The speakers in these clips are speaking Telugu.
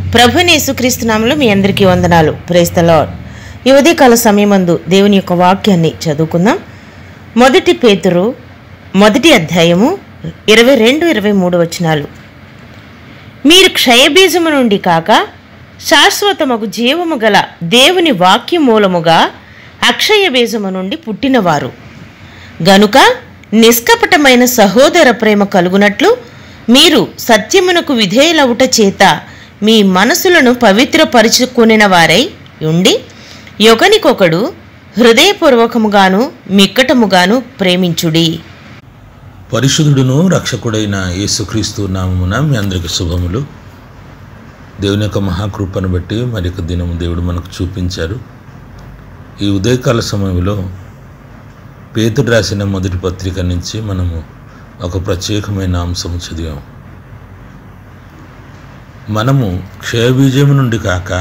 ప్రభుని యేసుక్రీస్తు నామములో మీ అందరికీ వందనాలు ప్రైస్ ద లార్డ్ ఈ ఉదయకాల సమయమందు దేవుని యొక్క వాక్యాన్ని చదువుకుందాం మొదటి పేతురు మొదటి అధ్యాయము ఇరవై రెండు ఇరవై మూడు వచనాలు మీరు క్షయబీజము నుండి కాక శాశ్వతమగు జీవము గల దేవుని వాక్య మూలముగా అక్షయ బీజము నుండి పుట్టినవారు గనుక నిష్కపటమైన సహోదర ప్రేమ కలుగునట్లు మీరు సత్యమునకు విధేయులవుట చేత మీ మనసులను పవిత్రపరుచుకునిన వారై ఉండి ఒకనికొకడు హృదయపూర్వకముగాను మిక్కటముగాను ప్రేమించుడి పరిశుద్ధుడును రక్షకుడైన యేసుక్రీస్తు నామమున మీ అందరికి శుభములు దేవుని యొక్క మహాకృపను బట్టి మరి యొక్క దినము దేవుడు మనకు చూపించారు ఈ ఉదయకాల సమయంలో పేతుడు రాసిన మొదటి పత్రిక నుంచి మనము ఒక ప్రత్యేకమైన అంశము చదివాం మనము క్షయబీజము నుండి కాక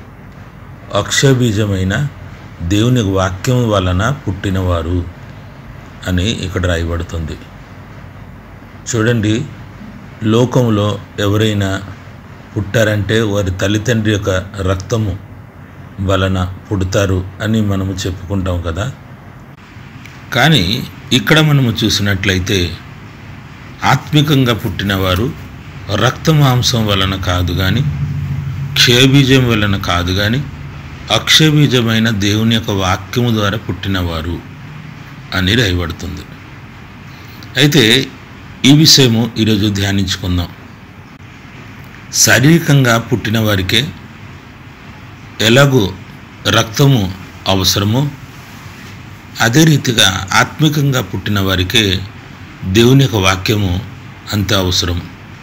అక్షయబీజమైన దేవుని వాక్యం వలన పుట్టినవారు అని ఇక్కడ రాయబడుతుంది చూడండి లోకంలో ఎవరైనా పుట్టారంటే వారి తల్లిదండ్రి యొక్క రక్తము వలన పుడతారు అని మనము చెప్పుకుంటాం కదా కానీ ఇక్కడ మనము చూసినట్లయితే ఆత్మికంగా పుట్టినవారు రక్త మాంసం వలన కాదు కానీ క్షయబీజం వలన కాదు కానీ అక్షయబీజమైన దేవుని యొక్క వాక్యము ద్వారా పుట్టినవారు అని రాయబడుతుంది అయితే ఈ విషయము ఈరోజు ధ్యానించుకుందాం శారీరకంగా పుట్టిన వారికే ఎలాగో రక్తము అవసరమో అదే రీతిగా ఆత్మికంగా పుట్టిన వారికే దేవుని యొక్క వాక్యము అంత అవసరం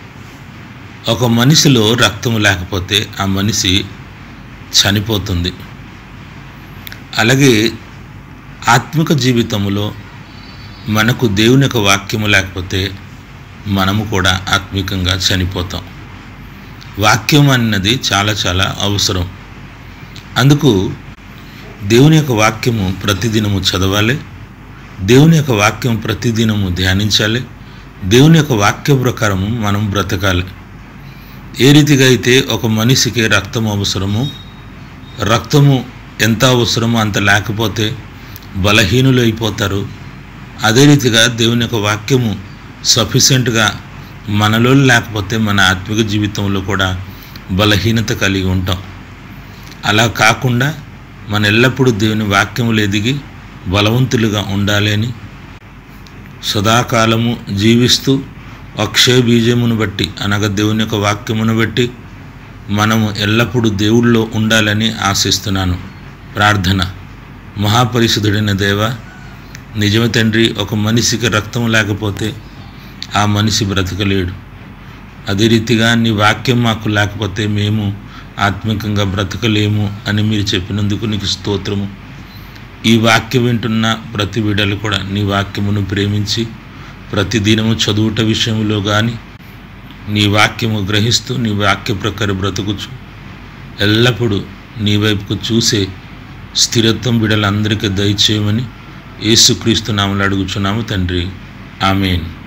ఒక మనిషిలో రక్తము లేకపోతే ఆ మనిషి చనిపోతుంది అలాగే ఆత్మిక జీవితంలో మనకు దేవుని యొక్క వాక్యము లేకపోతే మనము కూడా ఆత్మికంగా చనిపోతాం వాక్యం అన్నది చాలా చాలా అవసరం అందుకు దేవుని యొక్క వాక్యము ప్రతిదినము చదవాలి దేవుని యొక్క వాక్యం ప్రతిదినము ధ్యానించాలి దేవుని యొక్క వాక్య ప్రకారము మనం బ్రతకాలి ఏ రీతిగా అయితే ఒక మనిషికి రక్తం అవసరము రక్తము ఎంత అవసరమో అంత లేకపోతే బలహీనులు అయిపోతారు అదే రీతిగా దేవుని యొక్క వాక్యము సఫిషియెంట్గా మనలో లేకపోతే మన ఆత్మిక జీవితంలో కూడా బలహీనత కలిగి ఉంటాం అలా కాకుండా మన ఎల్లప్పుడూ దేవుని వాక్యములు ఎదిగి బలవంతులుగా ఉండాలి అని సదాకాలము జీవిస్తూ అక్షయ బీజమును బట్టి అనగా దేవుని యొక్క వాక్యమును బట్టి మనము ఎల్లప్పుడూ దేవుళ్ళో ఉండాలని ఆశిస్తున్నాను ప్రార్థన మహాపరిశుద్ధుడైన దేవ నిజమే తండ్రి ఒక మనిషికి రక్తం లేకపోతే ఆ మనిషి బ్రతకలేడు అదే రీతిగా నీ వాక్యం మాకు లేకపోతే మేము ఆత్మికంగా బ్రతకలేము అని మీరు చెప్పినందుకు నీకు స్తోత్రము ఈ వాక్యం వింటున్న ప్రతి బిడ్డలు కూడా నీ వాక్యమును ప్రేమించి ప్రతి దినము చదువుట విషయంలో కానీ నీ వాక్యము గ్రహిస్తూ నీ వాక్య ప్రకారం బ్రతుకుచు ఎల్లప్పుడూ నీ వైపుకు చూసే స్థిరత్వం బిడ్డలందరికీ దయచేయమని యేసుక్రీస్తు నామలు అడుగుచున్నాము తండ్రి ఆమెన్